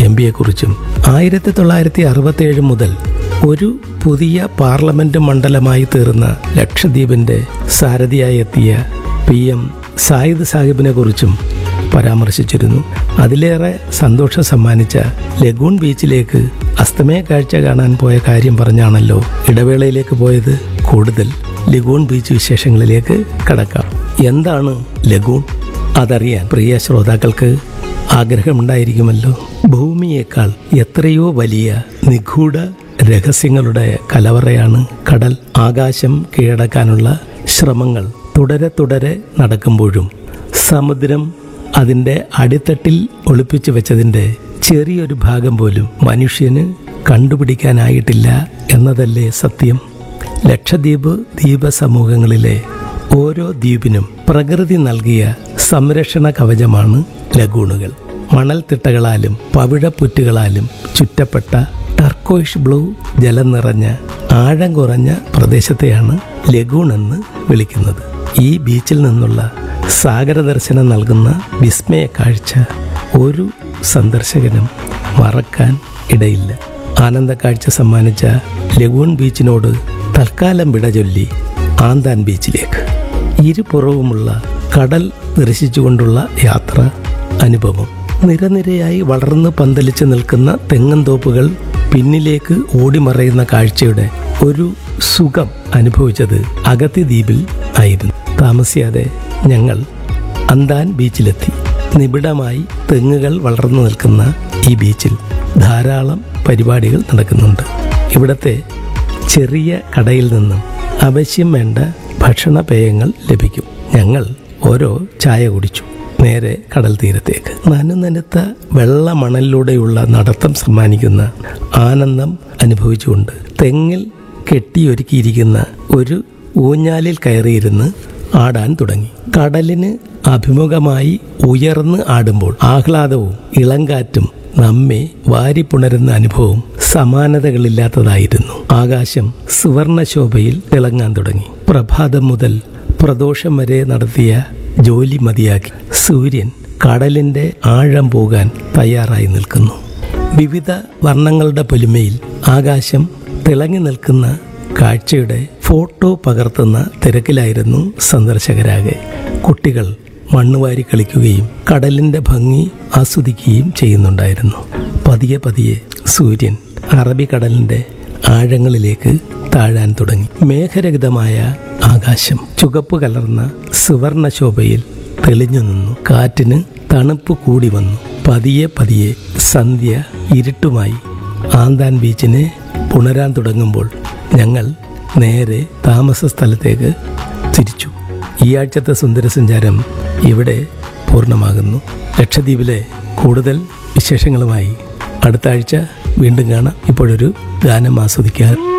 M പിയെക്കുറിച്ചും ആയിരത്തി തൊള്ളായിരത്തി അറുപത്തേഴ് മുതൽ ഒരു പുതിയ പാർലമെന്റ് മണ്ഡലമായി തീർന്ന ലക്ഷദ്വീപിന്റെ സാരഥിയായി എത്തിയ പി എം സായിദ് സാഹിബിനെ കുറിച്ചും പരാമർശിച്ചിരുന്നു അതിലേറെ സന്തോഷം സമ്മാനിച്ച ലഗൂൺ ബീച്ചിലേക്ക് അസ്തമയ കാഴ്ച കാണാൻ പോയ കാര്യം പറഞ്ഞാണല്ലോ ഇടവേളയിലേക്ക് പോയത് കൂടുതൽ ലഗൂൺ ബീച്ച് വിശേഷങ്ങളിലേക്ക് കടക്കാം എന്താണ് ലഗൂൺ അതറിയാൻ പ്രിയ ശ്രോതാക്കൾക്ക് ആഗ്രഹമുണ്ടായിരിക്കുമല്ലോ ഭൂമിയേക്കാൾ എത്രയോ വലിയ നിഗൂഢ രഹസ്യങ്ങളുടെ കലവറയാണ് കടൽ ആകാശം കീഴടക്കാനുള്ള ശ്രമങ്ങൾ തുടരെ തുടരെ നടക്കുമ്പോഴും സമുദ്രം അതിൻ്റെ അടിത്തട്ടിൽ ഒളിപ്പിച്ചു വെച്ചതിൻ്റെ ചെറിയൊരു ഭാഗം പോലും മനുഷ്യന് കണ്ടുപിടിക്കാനായിട്ടില്ല എന്നതല്ലേ സത്യം ലക്ഷദ്വീപ് ദ്വീപ സമൂഹങ്ങളിലെ ഓരോ ദ്വീപിനും പ്രകൃതി നൽകിയ സംരക്ഷണ കവചമാണ് ലഗൂണുകൾ മണൽത്തിട്ടകളാലും പവിഴപ്പുറ്റുകളാലും ചുറ്റപ്പെട്ട ടർക്കോയിഷ് ബ്ലൂ ജലം നിറഞ്ഞ ആഴം കുറഞ്ഞ പ്രദേശത്തെയാണ് ലഗൂൺ എന്ന് വിളിക്കുന്നത് ഈ ബീച്ചിൽ നിന്നുള്ള സാഗര ദർശനം നൽകുന്ന വിസ്മയ കാഴ്ച ഒരു സന്ദർശകനും മറക്കാൻ ഇടയില്ല ആനന്ദ കാഴ്ച സമ്മാനിച്ച ലഗൂൺ ബീച്ചിനോട് തൽക്കാലം വിട ചൊല്ലി ആന്താൻ ബീച്ചിലേക്ക് ഇരുപുറവുമുള്ള കടൽ ദർശിച്ചുകൊണ്ടുള്ള യാത്ര അനുഭവം നിരനിരയായി വളർന്ന് പന്തലിച്ച് നിൽക്കുന്ന തെങ്ങന്തോപ്പുകൾ പിന്നിലേക്ക് ഓടിമറയുന്ന കാഴ്ചയുടെ ഒരു സുഖം അനുഭവിച്ചത് അഗത്തി ദ്വീപിൽ ആയിരുന്നു താമസിയാതെ ഞങ്ങൾ അന്താൻ ബീച്ചിലെത്തി നിബിഡമായി തെങ്ങുകൾ വളർന്നു നിൽക്കുന്ന ഈ ബീച്ചിൽ ധാരാളം പരിപാടികൾ നടക്കുന്നുണ്ട് ഇവിടത്തെ ചെറിയ കടയിൽ നിന്നും അവശ്യം വേണ്ട ഭക്ഷണപേയങ്ങൾ ലഭിക്കും ഞങ്ങൾ ഓരോ ചായ കുടിച്ചു നേരെ കടൽ തീരത്തേക്ക് നനുനനുത്ത വെള്ള മണലിലൂടെയുള്ള നടത്തം സമ്മാനിക്കുന്ന ആനന്ദം അനുഭവിച്ചുകൊണ്ട് തെങ്ങിൽ കെട്ടിയൊരുക്കിയിരിക്കുന്ന ഒരു ഊഞ്ഞാലിൽ കയറിയിരുന്ന് ആടാൻ തുടങ്ങി കടലിന് അഭിമുഖമായി ഉയർന്ന് ആടുമ്പോൾ ആഹ്ലാദവും ഇളങ്കാറ്റും നമ്മെ വാരിപ്പുണരുന്ന അനുഭവം സമാനതകളില്ലാത്തതായിരുന്നു ആകാശം സുവർണശോഭയിൽ തിളങ്ങാൻ തുടങ്ങി പ്രഭാതം മുതൽ പ്രദോഷം വരെ നടത്തിയ ജോലി മതിയാക്കി സൂര്യൻ കടലിന്റെ ആഴം പോകാൻ തയ്യാറായി നിൽക്കുന്നു വിവിധ വർണ്ണങ്ങളുടെ പൊലിമയിൽ ആകാശം തിളങ്ങി നിൽക്കുന്ന കാഴ്ചയുടെ ഫോട്ടോ പകർത്തുന്ന തിരക്കിലായിരുന്നു സന്ദർശകരാകെ കുട്ടികൾ മണ്ണുവാരി കളിക്കുകയും കടലിന്റെ ഭംഗി ആസ്വദിക്കുകയും ചെയ്യുന്നുണ്ടായിരുന്നു പതിയെ പതിയെ സൂര്യൻ അറബിക്കടലിന്റെ ആഴങ്ങളിലേക്ക് താഴാൻ തുടങ്ങി മേഘരഹിതമായ ആകാശം ചുവപ്പ് കലർന്ന സുവർണ ശോഭയിൽ തെളിഞ്ഞു നിന്നു കാറ്റിന് തണുപ്പ് കൂടി വന്നു പതിയെ പതിയെ സന്ധ്യ ഇരുട്ടുമായി ആന്താൻ ബീച്ചിനെ പുണരാൻ തുടങ്ങുമ്പോൾ ഞങ്ങൾ നേരെ താമസ സ്ഥലത്തേക്ക് തിരിച്ചു ഈ ആഴ്ചത്തെ സുന്ദരസഞ്ചാരം ഇവിടെ പൂർണ്ണമാകുന്നു ലക്ഷദ്വീപിലെ കൂടുതൽ വിശേഷങ്ങളുമായി അടുത്ത ആഴ്ച വീണ്ടും കാണാം ഇപ്പോഴൊരു ഗാനം ആസ്വദിക്കാൻ